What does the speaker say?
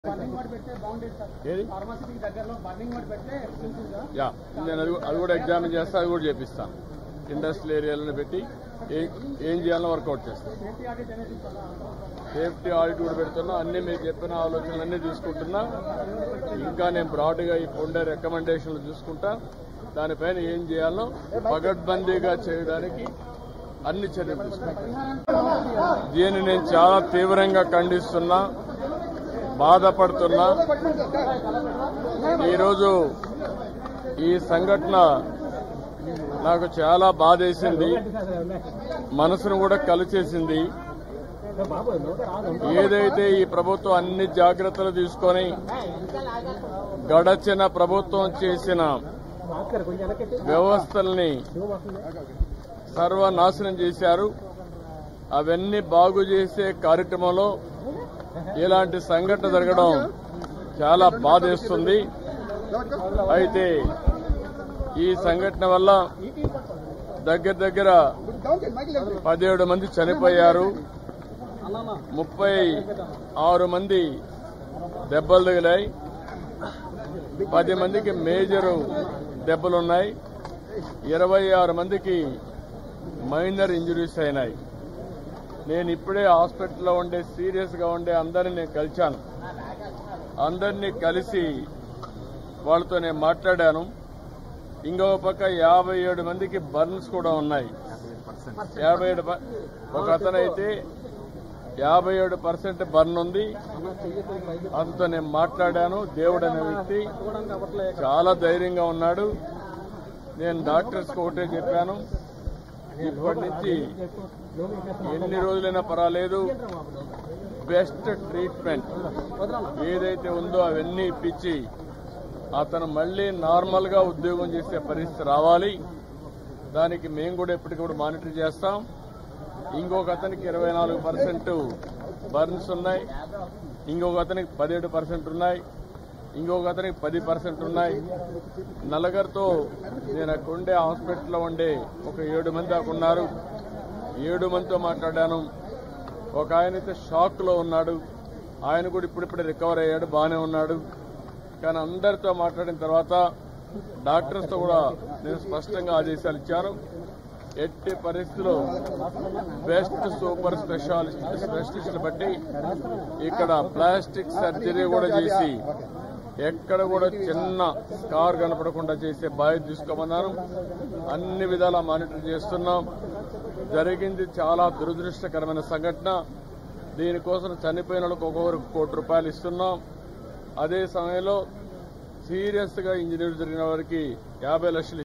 burning వాడు పెడితే బాగుండేది సార్ ఏది ఫార్మసీకి దగ్గరలో బర్నింగ్ వాడు పెడితే ఎక్స్పెన్సివ్గా యా నేను అది అది కూడా ఎగ్జామిన్ చేస్తా అది కూడా చేపిస్తాను ఇండస్ట్రియల్ ఏరియాలను పెట్టి ఏ- ఏం చేయాలో వర్కౌట్ చేస్తాను సేఫ్టీ ఆడిట్ అనేది చాలా సేఫ్టీ ఆడిట్ కూడా పెడుతున్నా అన్ని మీరు చెప్పిన ఆలోచనలు అన్ని తీసుకుంటున్నా ఇంకా నేను బ్రాడ్గా ఈ ఉండే రికమెండేషన్లు చూసుకుంటా దానిపైన ఏం చేయాలో పగడ్బందీగా చేయడానికి అన్ని చర్యలు తీసుకుంటా దీన్ని నేను చాలా తీవ్రంగా ఖండిస్తున్నా బాధపడుతున్నా ఈరోజు ఈ సంఘటన నాకు చాలా బాధేసింది మనసును కూడా కలిచేసింది ఏదైతే ఈ ప్రభుత్వం అన్ని జాగ్రత్తలు తీసుకొని గడచిన ప్రభుత్వం చేసిన వ్యవస్థల్ని సర్వనాశనం చేశారు అవన్నీ బాగు చేసే కార్యక్రమంలో ఇలాంటి సంఘటన జరగడం చాలా బాధేస్తుంది అయితే ఈ సంఘటన వల్ల దగ్గర దగ్గర పదిహేడు మంది చనిపోయారు ముప్పై ఆరు మంది దెబ్బలు తగిలాయి పది మందికి మేజర్ దెబ్బలున్నాయి ఇరవై ఆరు మందికి మైనర్ ఇంజరీస్ అయినాయి నేను ఇప్పుడే హాస్పిటల్లో ఉండే సీరియస్ గా ఉండే అందరిని నేను కలిశాను అందరినీ కలిసి వాళ్ళతో నేను మాట్లాడాను ఇంకొక పక్క యాభై ఏడు మందికి బర్న్స్ కూడా ఉన్నాయి యాభై ఏడు ప- ఒక అతనైతే యాభై ఏడు పర్సెంట్ బర్న్ ఉంది అతనితో నేను మాట్లాడాను దేవుడు అనే వ్యక్తి చాలా ధైర్యంగా ఉన్నాడు నేను డాక్టర్స్ ఒకటే చెప్పాను ఇప్పటి నుంచి ఎన్ని రోజులైనా పర్వాలేదు బెస్ట్ ట్రీట్మెంట్ ఏదైతే ఉందో అవన్నీ ఇప్పించి అతను మళ్ళీ నార్మల్ గా ఉద్యోగం చేసే పరిస్థితి రావాలి దానికి మేము కూడా ఎప్పటికప్పుడు మానిటర్ చేస్తాం ఇంకొక అతనికి ఇరవై నాలుగు పర్సెంట్ బర్న్స్ ఉన్నాయి ఇంకొక అతనికి పదిహేడు పర్సెంట్ ఉన్నాయి ఇంకొక అతనికి పది పర్సెంట్ ఉన్నాయి నలుగురితో నేను అక్కడ ఉండే హాస్పిటల్లో ఉండే ఒక ఏడు మంది దాకా ఉన్నారు ఏడు మందితో మాట్లాడాను ఒక ఆయన అయితే షాక్ లో ఉన్నాడు ఆయన కూడా ఇప్పుడిప్పుడే రికవర్ అయ్యాడు బాగానే ఉన్నాడు కానీ అందరితో మాట్లాడిన తర్వాత డాక్టర్స్ తో కూడా నేను స్పష్టంగా ఆదేశాలు ఇచ్చాను ఎట్టి పరిస్థితుల్లో బెస్ట్ సూపర్ స్పెషాలిస్ట్ స్పెషలిస్టులు బట్టి ఇక్కడ ప్లాస్టిక్ సర్జరీ కూడా చేసి ఎక్కడ కూడా చిన్న స్కార్ కనపడకుండా చేసే బాధ్యత తీసుకోమన్నాను అన్ని విధాలా మానిటర్ చేస్తున్నాం జరిగింది చాలా దురదృష్టకరమైన సంఘటన దీనికోసం చనిపోయిన వాళ్ళకి ఒక్కొక్కరికి కోటి రూపాయలు ఇస్తున్నాం అదే సమయంలో సీరియస్ గా ఇంజనీర్ జరిగిన వారికి యాభై లక్షలు